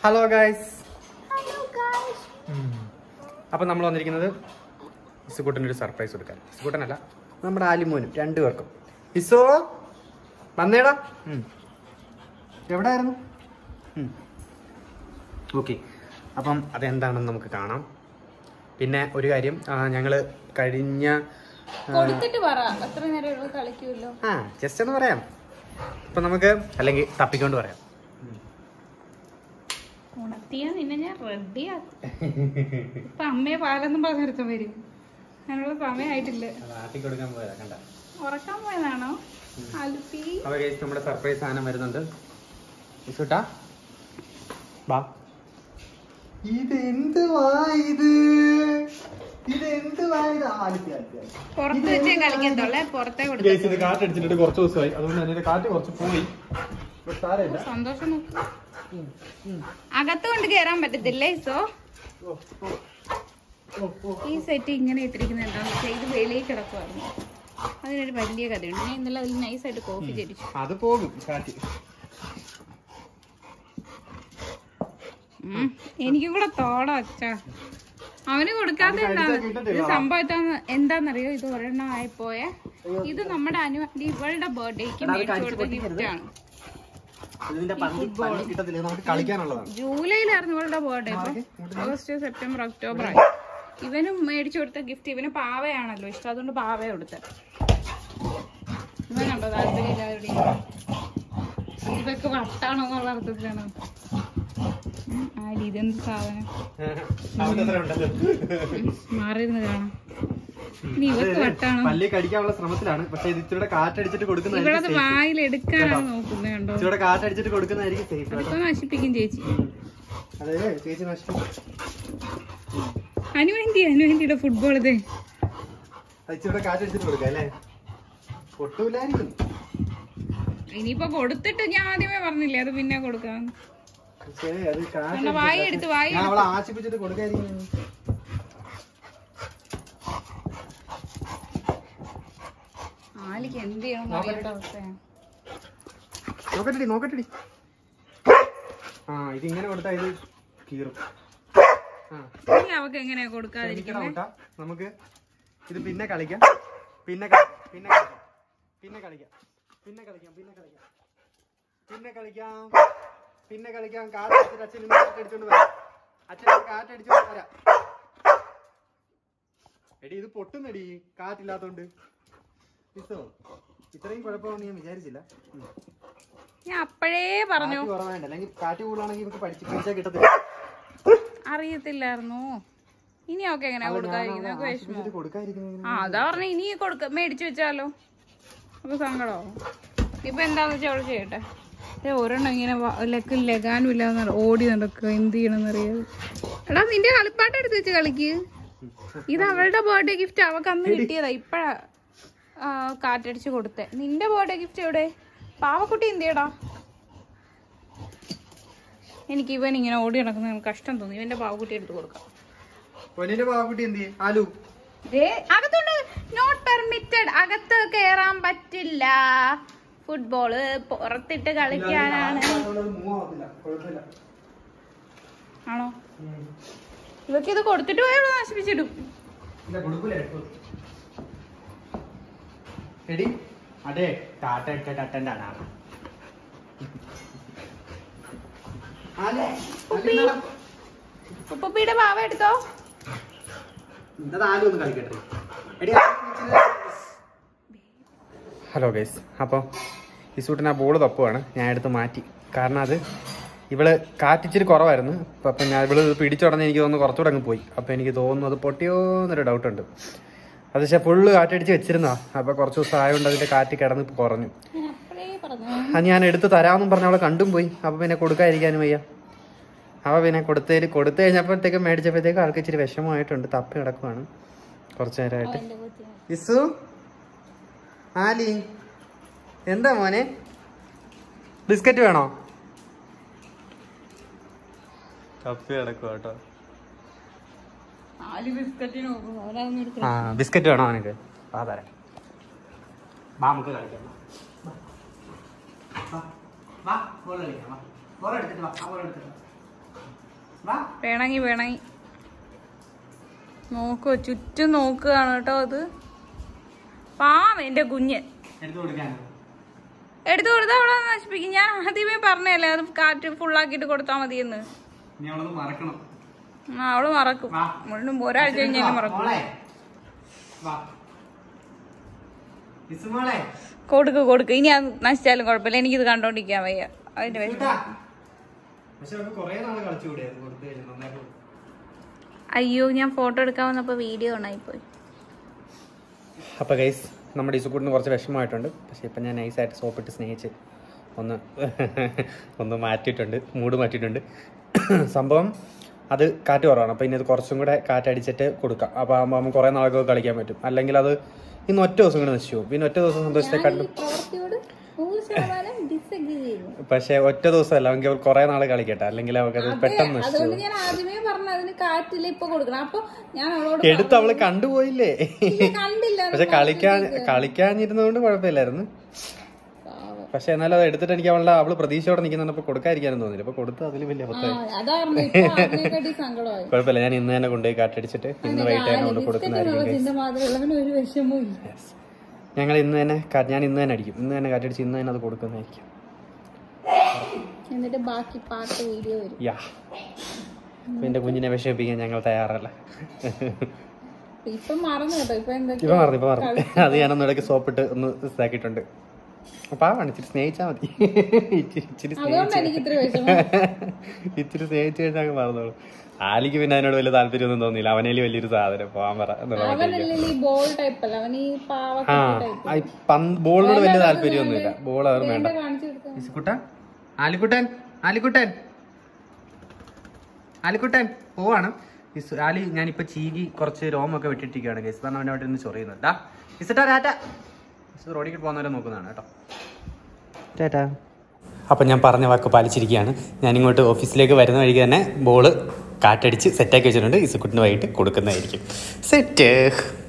Hello guys അപ്പം നമ്മൾ വന്നിരിക്കുന്നത് ഇസുകൂട്ടൻ്റെ ഒരു സർപ്രൈസ് കൊടുക്കാൻ ഇസുകൂട്ടനല്ല നമ്മുടെ ആലിമോനും രണ്ടുപേർക്കും ഇസോ വന്നേടാ ഉം. എവിടായിരുന്നു ഓക്കെ അപ്പം അതെന്താണെന്ന് നമുക്ക് കാണാം പിന്നെ ഒരു കാര്യം ഞങ്ങൾ കഴിഞ്ഞ ആ, കൊടുത്തിട്ട് പറ അത്ര നേരം കളിക്കൂല്ലോ ആ ജസ്റ്റ് ഒന്ന് പറയാം അപ്പം നമുക്ക് അല്ലെങ്കിൽ തപ്പിക്കൊണ്ട് പറയാം ഉണർത്തിയാ നിന്നെ ഞാൻ റെഡിയാക്കും ഇപ്പൊ അമ്മയെ പാലൊന്നും പറഞ്ഞെടുത്ത വരും അതിനുള്ള സമയമായിട്ടില്ല ആട്ടി കൊടുക്കാൻ പോയതാ കണ്ട ഉറക്കാൻ പോയതാണോ അൽപ്പി അപ്പൊ guys, നമ്മുടെ സർപ്രൈസ് സാധനം വരുന്നുണ്ട് ഇസുട്ടാ വാ ഇതെന്തുവാ ഇത് ഇതെന്തുവാ ഇത് ആലിപ്പി ആലിപ്പി ആലിപ്പി. പുറത്ത് വെച്ചേ കളിക്കത്തുള്ളേ പുറത്തേ Guys, കൊടുത്തു ഇത് കാറ്റ് അടിച്ചിട്ട് കുറച്ച് ദിവസമായി അതുകൊണ്ട് തന്നെ കാറ്റ് കുറച്ച് പോയി പക്ഷെ സാരമില്ല സന്തോഷം നോക്ക് അകത്ത് കൊണ്ട് കേറാൻ പറ്റത്തില്ലേ സോ ഓ, ഓ. ഓ, ഓ. ഈ സെറ്റ് ഇങ്ങനെ ഇട്ടിരിക്കുന്നത് എന്താണെന്ന് വെച്ചാൽ ഇത് വെളിയിൽ കിടക്കുമായിരുന്നു അതിനൊരു വലിയ കഥയുണ്ട് ഞാൻ ഇന്നലെ അതിൽ നൈസായിട്ട് കോഫി തിരിച്ചു അത് പോകും കാറ്റ് ഉം. എനിക്കും കൂടെ തോടാ അച്ഛ അവന് കൊടുക്കാത്ത അത് എന്താണ് കഴിച്ചാ കിട്ടത്തില്ല. ഇത് സംഭവം എന്താന്ന് എന്താന്നറിയോ ഇത് ഒരെണ്ണം ആയിപ്പോയെ ഇത് നമ്മുടെ അനുവാണ്ടി ഇവളുടെ ബർത്ത്ഡേക്ക് എടാ, അത് മേടിച്ചു കഴിച്ച് കൊടുത്ത ഗിഫ്റ്റ് ആണ് ഇതിന്റെ പന്നി പന്നി കിട്ടത്തില്ല നമുക്ക് കളിക്കാനുള്ളതാണ് ജൂലൈയിലായിരുന്നു ഇവളുടെ ബർത്ത്ഡേ ഇപ്പൊ മാറിക്ക്, ഓഗസ്റ്റ് സെപ്റ്റംബർ ഒക്ടോബർ ആയി ഇവനും മേടിച്ചു കൊടുത്ത ഗിഫ്റ്റ് ഇവന് പാവയാണല്ലോ ഇഷ്ടം അതുകൊണ്ട് പാവയെ കൊടുത്ത ഇവനുണ്ടോ താല്പര്യമില്ലാതെ ഇതൊക്കെ വട്ടാണോ എന്നുള്ള അർത്ഥത്തിലാണ് ഉം, ആടി ഇതെന്ത് സാധനം അവന്റെ അത്ര ഉണ്ടല്ലോ മാറിയിരുന്ന് കാണാം ഇനി ഇവക്ക് വട്ടാണോ പല്ലി കടിക്കാനുള്ള ശ്രമത്തിലാണ് പക്ഷെ ഇത് ഇച്ചിരി കാറ്റടിച്ചിട്ട് ഇവളത് കൊടുക്കുന്നതായിരിക്കും safe. വായിൽ എടുക്കാനാണ് നോക്കുന്നത് കണ്ടോ ഇച്ചിരി കാറ്റടിച്ചിട്ട് കൊടുക്കുന്നതായിരിക്കും സേഫ് അതൊക്കെ നശിപ്പിക്കും ചേച്ചി അതെ ചേച്ചി നഷ്ടം അനുവേണ്ടി അനുവേണ്ടിയുടെ ഫുട്ബോൾ ഇതേ അത് ഇച്ചിരി കാറ്റടിച്ചിട്ട് കൊടുക്കാം അല്ലേ പൊട്ടൂലായിരിക്കും ഇനിയിപ്പോ കൊടുത്തിട്ട് ഞാൻ ആദ്യമേ പറഞ്ഞില്ലേ അത് പിന്നെ കൊടുക്കാം പക്ഷേ അത് കാറ്റ് കണ്ടോ, വായി എടുത്ത് വായി ഞാൻ അവളെ ആശിപ്പിച്ചിട്ട് കൊടുക്കായിരിക്കും ആലിക്ക് എന്ത് ചെയ്യണം അറിയാത്ത അവസ്ഥയാണ് നോക്കട്ടെടി നോക്കട്ടെടി ആ ഇത് ഇങ്ങനെ കൊടുത്താ ഇത് കീറും ആ ഇനി അവക്ക് എങ്ങനെയാ ക്ഷമിക്കണം കൊടുക്കാതിരിക്കുന്നത് കേട്ടോ. നമുക്ക് ഇത് പിന്നെ കളിക്കാം പിന്നെ കളി- പിന്നെ കളിക്കാം പിന്നെ കളിക്കാം പിന്നെ കളിക്കാം പിന്നെ കളിക്കാം പിന്നെ കളിക്കാം പിന്നെ കളിക്കാം കാറ്റടിച്ചിട്ട് അച്ഛൻ ഇന്ന് കാറ്റടിച്ചോണ്ട് വരാം അച്ഛൻ ഇന്ന് കാറ്റടിച്ചോണ്ട് വരാം എടി ഇത് പൊട്ടുന്നെടി കാറ്റില്ലാത്തോണ്ട് ഇസോ ഇത്രയും കുഴപ്പമൊന്നും ഞാൻ വിചാരിച്ചില്ല ഉം. ഞാൻ അപ്പോഴേ പറഞ്ഞു കാറ്റ് കുറവാണ്ട് അല്ലെങ്കിൽ കാറ്റ് കൂടുതലാണെങ്കിൽ നമുക്ക് പഠിച്ച് പിടിച്ചാൽ കിട്ടത്തില്ല അറിയത്തില്ലായിരുന്നു ഇനി അവക്ക് എങ്ങനെയാ കൊടുക്കാതിരിക്കുന്നത് അവക്ക് വിഷമോ ആശുപത്രിയിൽ കൊടുക്കാതിരിക്കുന്നത് ആ അതാ പറഞ്ഞ ഇനി കൊടുക്ക മേടിച്ചു വെച്ചാലോ അപ്പൊ സങ്കടമാവും ഇപ്പൊ എന്താന്ന് വെച്ചാൽ അവള് ചെയ്യട്ടെ ഏ, ഒരെണ്ണം ഇങ്ങനെ വ- ലക്ക് ലഗാനും ഇല്ലാന്ന് ഓടി നടക്കുക എന്ത് ചെയ്യണമെന്ന് അറിയാതെ എടാ നിന്റെ കളിപ്പാട്ടം എടുത്ത് വെച്ച് കളിക്ക് ഇത് അവളുടെ ബർത്ത്ഡേ ഗിഫ്റ്റ് അവക്ക് അന്ന് കിട്ടിയതാ ഇപ്പഴാ ആ, കാറ്റടിച്ച് കൊടുത്തേ നിന്റെ ബർത്ത്ഡേ ഗിഫ്റ്റ് എവിടെ പാവക്കുട്ടി എന്ത് ചെയ്യടാ എനിക്ക് ഇവൻ ഇങ്ങനെ ഓടി നടക്കുന്ന കഷ്ടം തോന്നി ഇവന്റെ പാവക്കുട്ടി എടുത്ത് കൊടുക്കാം പൊന്നിന്റെ പാവക്കുട്ടി എന്ത് ചെയ്യും ആലു ദേ, അകത്തോണ്ട് നോട്ട് പെർമിറ്റഡ് അകത്ത് കേറാൻ പറ്റില്ല ഫുട്ബോള് പുറത്തിട്ട് കളിക്കാനാണ് ആണോ ഇവക്ക് ഇത് കൊടുത്തിട്ട് പോയാൽ നശിപ്പിച്ചിടും എടി അതെ ടാറ്റ ഇട്ട ടട്ടൻ്റെ അടാ ഉപ്പുപ്പിയുടെ പാവ എടുത്തോ ആലു ഒന്ന് കളിക്കട്ടെ എടി ഹലോ ഗൈസ് അപ്പോൾ ഈ സൂട്ടിന് ആ ബോൾ തപ്പുവാണ് ഞാൻ എടുത്ത് മാറ്റി കാരണം അത് ഇവള് കാറ്റിച്ചിരി കുറവായിരുന്നു അപ്പം അപ്പം ഞാൻ ഇവള് പിടിച്ചുടനെ എനിക്ക് തോന്നുന്നു കുറച്ചുകൂടെ അങ്ങ് പോയി അപ്പം എനിക്ക് തോന്നുന്നു അത് പൊട്ടിയോ എന്നൊരു ഡൗട്ട് ഉണ്ട് അത് പക്ഷേ ഫുള്ള് കാറ്റടിച്ച് വെച്ചിരുന്നതാ അപ്പം കുറച്ച് ദിവസം ആയതുകൊണ്ട് അതിൻ്റെ കാറ്റ് കിടന്ന് കുറഞ്ഞു ഞാൻ അപ്പഴേ പറഞ്ഞു അത് ഞാൻ എടുത്ത് തരാമെന്നും പറഞ്ഞ അവളെ കണ്ടും പോയി അപ്പം പിന്നെ കൊടുക്കാതിരിക്കാനും വയ്യ അവ പിന്നെ കൊടുത്തതിൽ കൊടുത്തു കഴിഞ്ഞപ്പോഴത്തേക്കും മേടിച്ചപ്പോഴത്തേക്കും ആൾക്ക് ഇച്ചിരി വിഷമമായിട്ടുണ്ട് തപ്പി കിടക്കുവാണ് കുറച്ച് നേരമായിട്ട് എന്റെ കുത്തി ഇസു ആലി എന്താ മോനെ ബിസ്ക്കറ്റ് വേണോ തപ്പി കിടക്കുക കേട്ടോ നാല് ബിസ്ക്കറ്റിന് നോക്കും അവരതൊന്നും എടുത്ത് ആ ബിസ്ക്കറ്റ് വേണോ അവനക്ക് വാ തരാം വാ നമുക്ക് കളിക്കാം വാ. വാ വാ ബോൾ കളിക്കാം വാ ബോൾ എടുത്തിട്ട് വാ ആ ബോൾ എടുത്തിട്ട് വാ വാ വേണമെങ്കി വേണമെങ്കി നോക്കോ ചുറ്റും നോക്കുകയാണ് കേട്ടോ അത് പാവം എന്റെ കുഞ്ഞ് എടുത്തു കൊടുക്കാൻ എടുത്തു കൊടുത്താൽ അവിടെ നശിപ്പിക്കും ഞാൻ ആദ്യമേ പറഞ്ഞല്ലേ അത് കാറ്റ് ഫുള്ളാക്കിയിട്ട് കൊടുത്താൽ മതിയെന്ന് നീ അവളത് മറക്കണം ആ അവള് മറക്കും വാ. മുഴുവൻ ഒരാഴ്ച കഴിഞ്ഞാലും മറക്കും മോളെ വാ മിസ് മോളെ കൊടുക്ക് കൊടുക്ക് ഇനി അത് നശിച്ചാലും കുഴപ്പമില്ല എനിക്കിത് കണ്ടോണ്ടിരിക്കാൻ വയ്യ അതിന്റെ വിഷമം ഇതാ. പക്ഷെ അവർക്ക് കുറേ നാള് കളിച്ചുകൂടെ അത് കൊടുത്തു കഴിഞ്ഞാൽ നന്നായിട്ട് കൊടുത്തു. അയ്യോ ഞാൻ ഫോട്ടോ എടുക്കാൻ വന്നപ്പോ വീഡിയോ ഉണ്ടായിപ്പോയി അപ്പോൾ ഗൈസ് നമ്മുടെ ഇസുക്കൂട്ടിന് കുറച്ച് വിഷമമായിട്ടുണ്ട് പക്ഷേ ഇപ്പം ഞാൻ നൈസായിട്ട് സോപ്പിട്ട് സ്നേഹിച്ച് ഒന്ന് ഒന്ന് മാറ്റിയിട്ടുണ്ട് മൂഡ് മാറ്റിയിട്ടുണ്ട് സംഭവം അത് കാറ്റ് കുറവാണ് അപ്പോൾ ഇനി അത് കുറച്ചും കൂടെ കാറ്റടിച്ചിട്ട് കൊടുക്കാം അപ്പോൾ ആകുമ്പോൾ നമുക്ക് കുറേ നാളൊക്കെ കളിക്കാൻ പറ്റും അല്ലെങ്കിൽ അത് ഇന്ന് ഒറ്റ ദിവസം കൂടെ നശിച്ചു പോകും. പിന്നെ ഒറ്റ ദിവസം സന്തോഷത്തെ കണ്ടു പ്രവൃത്തിയോട് നൂറ് ശതമാനം ഡിസഗ്രി ചെയ്യുന്നു പക്ഷേ ഒറ്റ ദിവസം അല്ല എങ്കിൽ അവർ കുറേ നാൾ കളിക്കട്ടെ അല്ലെങ്കിൽ അവർക്കത് പെട്ടെന്ന് നശിച്ചു അതുകൊണ്ട് പോകും. ഞാൻ ആദ്യമേ പറഞ്ഞു അതിന് കാറ്റില്ല ഇപ്പൊ കൊടുക്കണം അപ്പൊ ഞാൻ അവളോട് എടുത്ത് അവള് കണ്ടുപോയില്ലേ ഇല്ല, കണ്ടില്ല എന്ന് പക്ഷെ കളിക്കാൻ കളിക്കാനിരുന്നതുകൊണ്ട് കുഴപ്പമില്ലായിരുന്നു പാവം. പക്ഷെ എന്നാലും അത് എടുത്തിട്ട് എനിക്ക് അവളുടെ അവള് പ്രതീക്ഷയോടെ നിൽക്കുന്നുണ്ടപ്പോൾ കൊടുക്കാതിരിക്കാനും തോന്നില്ല അപ്പൊ കൊടുത്ത് അതിൽ വലിയ ആ, അബദ്ധമായി അതായിരുന്നു ഇപ്പൊ അതിനെക്കാട്ടി സങ്കടമായി കുഴപ്പമില്ല ഞാൻ ഇന്ന് തന്നെ കൊണ്ടുപോയി കാറ്റടിച്ചിട്ട് ഇന്ന് വൈകിട്ട് തന്നെ കൊണ്ട് കൊടുക്കുന്നതായിരിക്കും guys. ചിന്ത മാത്രമുള്ളവന് ഒരു വിഷമവും ഇല്ല Yes. ഞങ്ങൾ ഇന്ന് തന്നെ കാ- ഞാൻ ഇന്ന് തന്നെ അടിക്കും ഇന്ന് തന്നെ കാറ്റടിച്ച് ഇന്ന് തന്നെ അത് കൊടുക്കുന്നതായിരിക്കും എന്നിട്ട് ബാക്കി പാട്ട് വീഡിയോ വരും യാ അപ്പൊ എന്റെ കുഞ്ഞിനെ വിഷമിപ്പിക്കാൻ ഞങ്ങൾ തയ്യാറല്ല ഇപ്പൊ മറന്നു കേട്ടോ ഇപ്പൊ എന്തൊക്കെ ഇപ്പൊ മറന്നു ഇപ്പൊ മറന്നു അത് ഞാനൊന്ന് ഇടയ്ക്ക് സോപ്പിട്ട് ഒന്ന് ഇതാക്കിയിട്ടുണ്ട് പാവാണ് ഇച്ചിരി സ്നേഹിച്ചാൽ മതി ഇച്ചിരി ഇച്ചിരി അതുകൊണ്ട് എനിക്ക് ഇത്ര വിഷമം ഇച്ചിരി സ്നേഹിച്ചു കഴിഞ്ഞാൽ അങ്ങ് മറന്നോളൂ ആലിക്ക് പിന്നെ അതിനോട് വലിയ താല്പര്യമൊന്നും തോന്നിയില്ല അവനേലും വലിയൊരു സാധനം പോവാൻ പറ എന്നുള്ള മട്ടിലേക്ക്. അവനല്ലേ ഈ ബോൾ ടൈപ്പ് അല്ല അവൻ ഈ പാവ ആ ടൈപ്പ് ആ, ഈ പന്ത് ബോളിനോട് വലിയ താല്പര്യമൊന്നുമില്ല ബോൾ അവർ വേണ്ട കാണിച്ചു കൊടുക്കാം ഇസുക്കുട്ടൻ ആലിക്കുട്ടൻ ആലിക്കുട്ടൻ ആലിക്കുട്ടൻ പോവാണ് ഇസ് ആലി ഞാനിപ്പോ ചീകി കുറച്ച് രോമൊക്കെ വിട്ടിട്ടിരിക്കുകയാണ് ഗൈസ് കാരണം അവൻ്റെ അവിടെ നിന്ന് ചൊറിയുന്നത് ഡാ ഇസിട്ടാ ടാറ്റ ഇസ് റോഡിൽ പോകുന്നവരെ നോക്കുന്നതാണ് കേട്ടോ ടാറ്റാ അപ്പം ഞാൻ പറഞ്ഞ വാക്ക് പാലിച്ചിരിക്കുകയാണ് ഞാൻ ഇങ്ങോട്ട് ഓഫീസിലേക്ക് വരുന്ന വഴിക്ക് തന്നെ ബോള് കാറ്റടിച്ച് സെറ്റാക്കി വെച്ചിട്ടുണ്ട് ഇസുക്കുട്ടിന് വൈകിട്ട് കൊടുക്കുന്നതായിരിക്കും സെറ്റ്